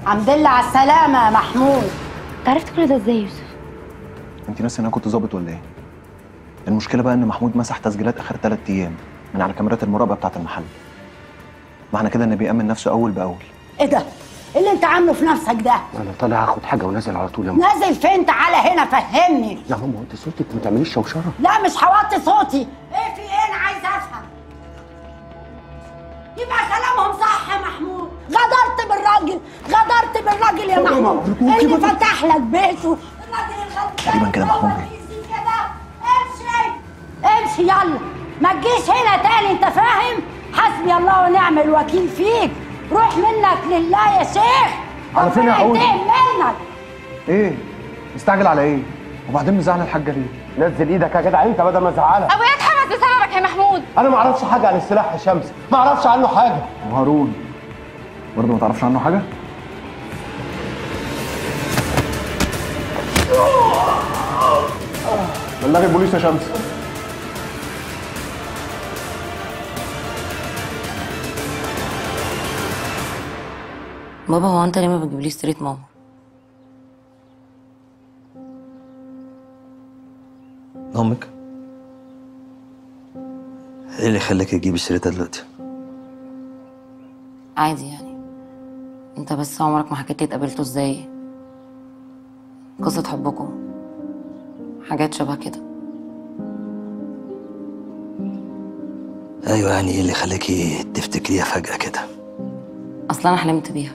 الحمد لله على السلامه يا محمود انت عرفت كل ده ازاي يا يوسف انت ناسي ان انا كنت ظابط ولا ايه المشكله بقى ان محمود مسح تسجيلات اخر ثلاث ايام من على كاميرات المراقبه بتاعه المحل معنى كده انه بيامن نفسه اول باول ايه ده ايه اللي انت عامله في نفسك ده انا طالع اخد حاجه ونازل على طول يا ماما نازل فين تعالى هنا فهمني يا ماما انت صوتك ما تعمليش شوشره لا مش هوطي صوتي ايه في ايه انا عايز افهم يبقى كلامهم صح يا محمود غدرت بالراجل غدرت بالراجل يا محمود اللي فتح لك بيته الراجل الغلبان تقريبا كده محمود. الرئيسي كده امشي امشي يلا ما تجيش هنا تاني انت فاهم حسبي الله ونعم الوكيل فيك روح منك لله يا شيخ على فين يا ربنا عود؟ ينتقم منك ايه مستعجل على ايه وبعدين مزعل الحاجه ليه نزل ايدك يا جدع انت بدل ما ازعلك ابويا اتحبس بسببك يا محمود انا ما اعرفش حاجه عن السلاح يا شمس ما اعرفش عنه حاجه وهارون برضه ما تعرفش عنه حاجه بلغي البوليس يا شمس بابا هو انت ليه ما بتجيبليش سيرة ماما امك ايه اللي خلاك تجيبي سيرتها دلوقتي عادي يعني انت بس عمرك ما حكيت لي اتقابلتوا ازاي قصة حبكم حاجات شبه كده ايوه يعني ايه اللي خلاكي تفتكريها فجأة كده اصلا انا حلمت بيها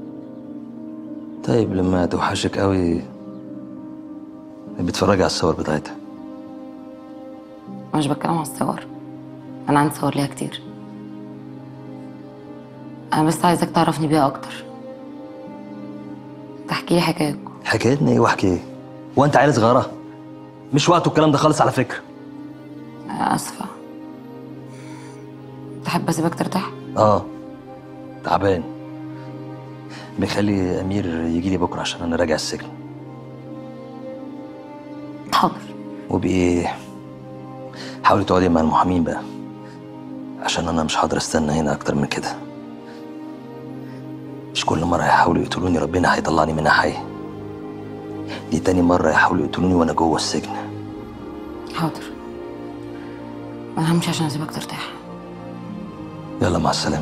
طيب لما توحشك قوي بتفرجي على الصور بتاعتها أنا مش بتكلم على الصور انا عندي صور ليها كتير انا بس عايزك تعرفني بيها اكتر تحكي لي حكايتكم حكايتنا ايه واحكي ايه هو انت عيله صغيره مش وقته الكلام ده خالص على فكره أنا اسفة تحب اسيبك ترتاح اه تعبان بيخلي امير يجي لي بكره عشان انا راجع السجن حاضر وبايه حاولي تقعدي مع المحامين بقى عشان انا مش هقدر استنى هنا اكتر من كده مش كل مره يحاولوا يقتلوني ربنا هيطلعني منها حي دي تاني مره يحاولوا يقتلوني وانا جوه السجن حاضر انا همشي عشان اسيبك ترتاح يلا مع السلامه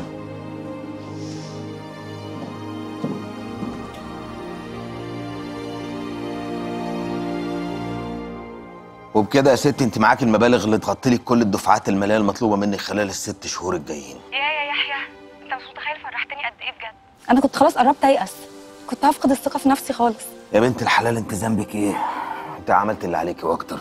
وبكده يا ست انت معاك المبالغ اللي تغطي لك كل الدفعات الماليه المطلوبه منك خلال الست شهور الجايين يا يا يحيى انت مش متخيل فرحتني قد ايه بجد انا كنت خلاص قربت ايأس كنت هفقد الثقه في نفسي خالص يا بنت الحلال انت ذنبك ايه انت عملت اللي عليكي واكتر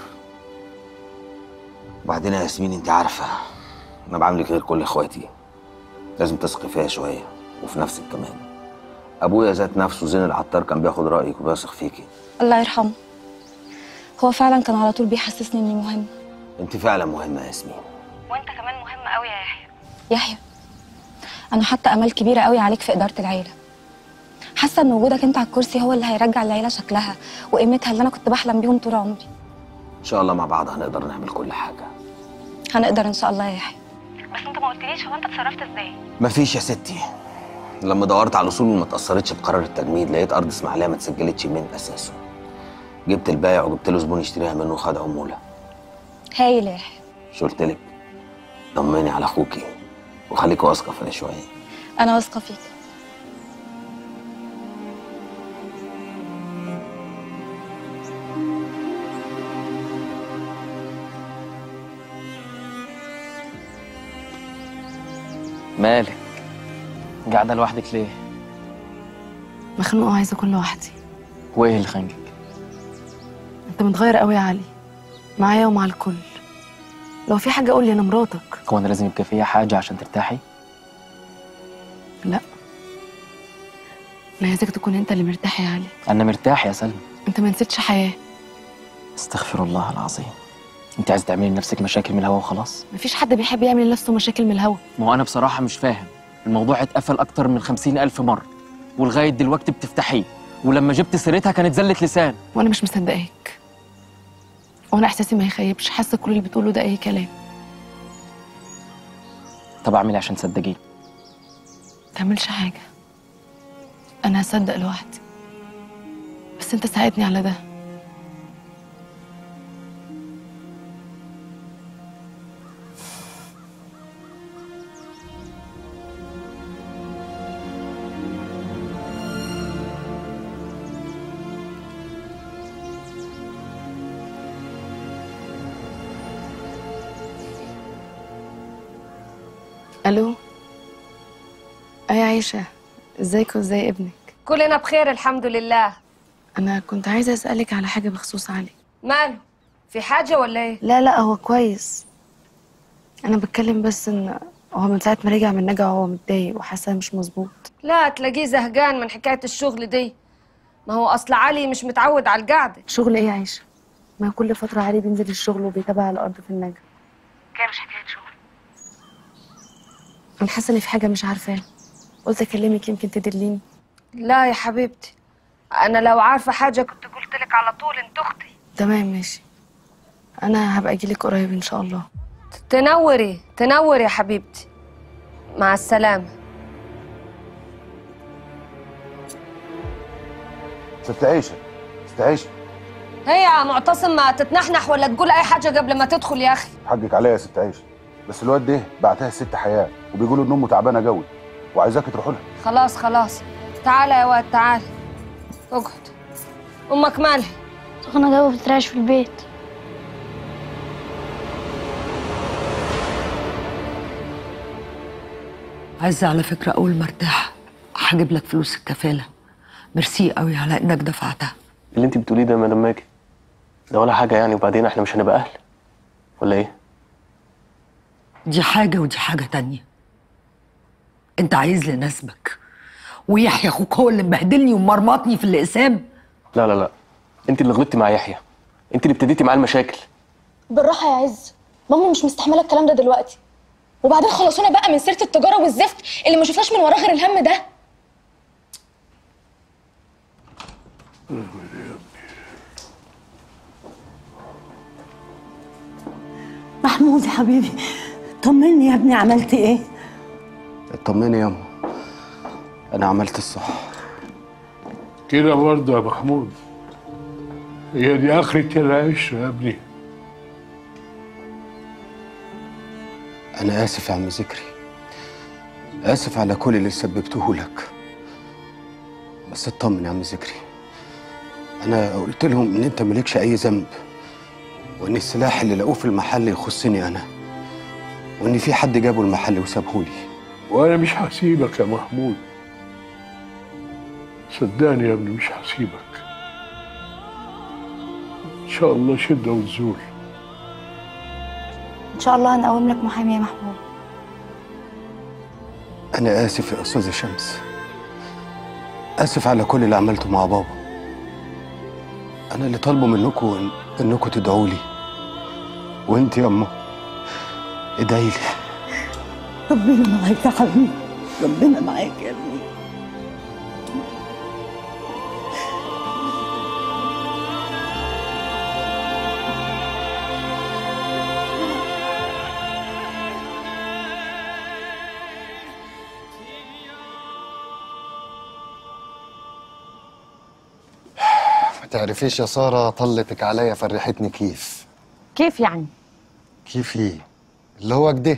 وبعدين يا ياسمين انت عارفه انا بعاملك غير كل اخواتي لازم تثقي فيا شويه وفي نفسك كمان ابويا ذات نفسه زين العطار كان بياخد رايك وبيثق فيكي الله يرحمه هو فعلا كان على طول بيحسسني اني مهمه انت فعلا مهمه يا ياسمين وانت كمان مهم قوي يا يحيى يحيى انا حاطه امال كبيره قوي عليك في اداره العيله حاسه ان وجودك انت على الكرسي هو اللي هيرجع العيله شكلها وقيمتها اللي انا كنت بحلم بيهم طول عمري ان شاء الله مع بعض هنقدر نعمل كل حاجه هنقدر ان شاء الله يا يحيى بس انت ما قلتليش هو انت اتصرفت ازاي مفيش يا ستي لما دورت على الاصول وما اتاثرتش بقرار التجميد لقيت ارض اسماعيليه ما اتسجلتش من اساسه جبت البايع وجبت له زبون يشتريها منه وخد عموله هايل يا يحيى مش قلت لك طمني على اخوكي وخليكي واثقه فيا شويه انا واثقه فيك مالك قاعدة لوحدك ليه؟ مخنوقة وعايزة أكون لوحدي وايه اللي خانقك؟ أنت متغير قوي يا علي معايا ومع الكل لو في حاجة قولي أنا مراتك هو انا لازم يبقى فيها حاجة عشان ترتاحي؟ لا أنا عايزاك تكون أنت اللي مرتاح يا علي انا مرتاح يا سلمى أنت ما نسيتش حياة استغفر الله العظيم انت عايز تعملي لنفسك مشاكل من الهوا وخلاص؟ مفيش حد بيحب يعمل لنفسه مشاكل من الهوا ما هو انا بصراحة مش فاهم الموضوع اتقفل اكتر من خمسين الف مرة ولغاية دلوقتي بتفتحيه ولما جبت سيرتها كانت زلة لسان وأنا مش مصدقاك وأنا إحساسي ما يخيبش حاسة كل اللي بتقوله ده أي كلام طب اعمل إيه عشان تصدقيني؟ متعملش حاجة انا هصدق لوحدي بس انت ساعدني على ده الو اي عايشه ازيك وازاي ابنك كلنا بخير الحمد لله انا كنت عايزه اسالك على حاجه بخصوص علي ماله في حاجة ولا ايه لا لا هو كويس انا بتكلم بس ان هو من ساعه ما رجع من نجا وهو متضايق وحاسه مش مظبوط لا تلاقيه زهقان من حكاية الشغل دي ما هو أصل علي مش متعود على القعدة شغل ايه يا عايشه ما كل فتره علي بينزل الشغل وبيتابع على الارض في النجا كان مش حكايه شغل انا حاسه ان في حاجه مش عارفاها قلت اكلمك يمكن تدليني لا يا حبيبتي أنا لو عارفة حاجة كنت قلت لك على طول انت أختي تمام ماشي انا هبقى اجيلك قريب ان شاء الله تنوري تنوري يا حبيبتي مع السلامة ست عيشه ست عيشه هي يا معتصم ما تتنحنح ولا تقول أي حاجة قبل ما تدخل يا أخي حقك عليا يا ست عيشه بس الواد ده بعتها الست حياه وبيقولوا ان امه تعبانه قوي وعايزاك تروحوا لها خلاص خلاص تعالى يا واد تعالى اقعد أمك مالها سخنة جو بترعش في البيت عايزة على فكرة أول ما ارتاح هجيب لك فلوس الكفالة ميرسي قوي على إنك دفعتها اللي انت بتقوليه ده يا مدام ماجد ده ولا حاجه يعني وبعدين احنا مش هنبقى اهل ولا ايه دي حاجة ودي حاجة تانية أنت عايز لي نسبك ويحيى أخوك هو اللي مبهدلني ومرمطني في الأقسام لا لا لا انت اللي غلطتي مع يحيى انت اللي ابتديتي معاه المشاكل بالراحه يا عز ماما مش مستحمله الكلام ده دلوقتي وبعدين خلصونا بقى من سيره التجاره والزفت اللي ما شفناش من وراه غير الهم ده محمود يا حبيبي طمني يا ابني عملت ايه اطمني يا امه انا عملت الصح كده برضه يا محمود هي دي آخرة العشرة يا ابني انا اسف يا عم ذكري اسف على كل اللي سببته لك بس اطمن يا عم ذكري انا قلت لهم ان انت مالكش اي ذنب وان السلاح اللي لقوه في المحل يخصني انا وان في حد جابه المحل وسابهولي وأنا مش هسيبك يا محمود صدقني يا ابني مش هسيبك إن شاء الله شدة وتزول ان شاء الله هنقوم لك محامي يا محمود انا اسف يا استاذه شمس اسف على كل اللي عملته مع بابا انا اللي طالبه منكم إن... انكم تدعوا لي وانت يا امه ادعي لي ربنا معاك يا حبيبي ربنا معاك يا ابني ما تعرفيش يا سارة طلتك عليا فرحتني كيف كيف يعني؟ كيف ايه اللي هو كده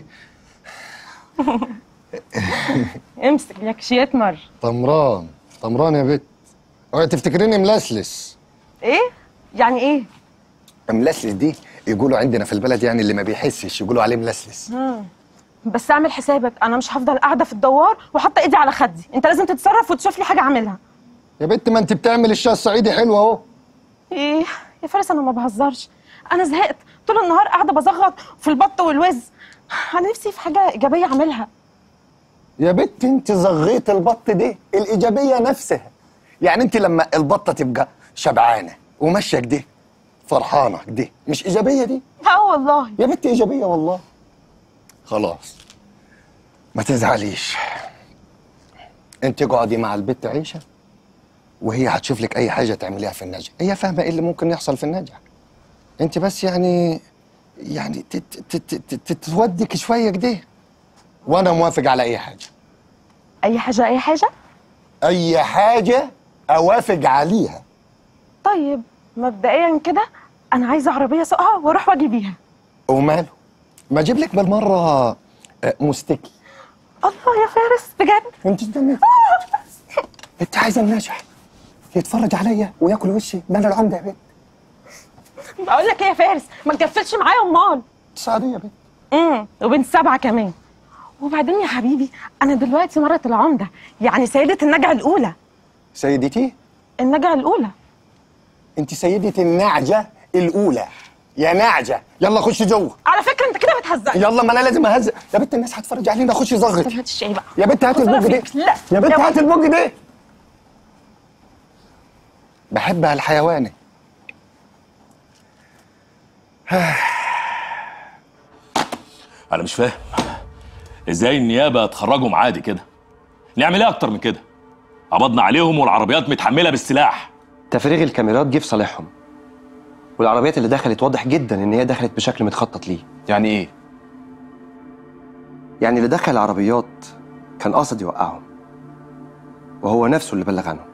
امسك لك شي يتمر طمران طمران يا بت اوعي تفتكريني ملسلس ايه؟ يعني ايه؟ ملسلس دي يقولوا عندنا في البلد يعني اللي ما بيحسش يقولوا عليه ملسلس مم. بس اعمل حسابك انا مش هفضل قاعده في الدوار وحاطه ايدي على خدي انت لازم تتصرف وتشوف لي حاجه اعملها يا بت ما انت بتعمل الشاي الصعيدي حلو اهو ايه يا فارس انا ما بهزرش انا زهقت طول النهار قاعده بزغط في البط والوز انا نفسي في حاجه ايجابيه اعملها يا بت انت زغيت البط دي الايجابيه نفسها يعني انت لما البطه تبقى شبعانه وماشيه كده فرحانه كده مش ايجابيه دي اه والله يا بنت ايجابيه والله خلاص ما تزعليش انت اقعدي مع البت عيشه وهي هتشوف لك اي حاجه تعمليها في النجع هي فاهمه ايه اللي ممكن يحصل في النجع انت بس يعني يعني تت- تت- تت- تتودك شويه كده وانا موافق على اي حاجه اي حاجه اي حاجه اي حاجه اوافق عليها طيب مبدئيا كده انا عايزه عربيه اسوقها واروح واجي بيها وماله ما اجيب لك بالمره آه، مستكي الله يا فارس بجد انت استني انت عايزه الناجح يتفرج عليا وياكل وشي ده انا العمده يا بنت بقول لك ايه يا فارس ما تكفلش معايا امال سعديه يا بنت امم وبنت سبعه كمان وبعدين يا حبيبي انا دلوقتي مرة العمده يعني سيده النجعه الاولى سيدتي النجعه الاولى انت سيدة النعجة الأولى يا نعجة يلا خش جوه على فكره انت كده بتهزقني يلا ما انا لازم اهزق يا بنت الناس هتفرج علينا خش زغط طب هات الشاي بقى يا بنت هات خسارة البوج دي فيك. لا يا بنت يا هات البوج دي بحبها الحيوانة انا مش فاهم ازاي النيابه تخرجهم عادي كده نعمل ايه اكتر من كده قبضنا عليهم والعربيات متحمله بالسلاح تفريغ الكاميرات جه في صالحهم والعربيات اللي دخلت واضح جدا ان هي دخلت بشكل متخطط ليه يعني ايه يعني اللي دخل العربيات كان قاصد يوقعهم وهو نفسه اللي بلغ عنهم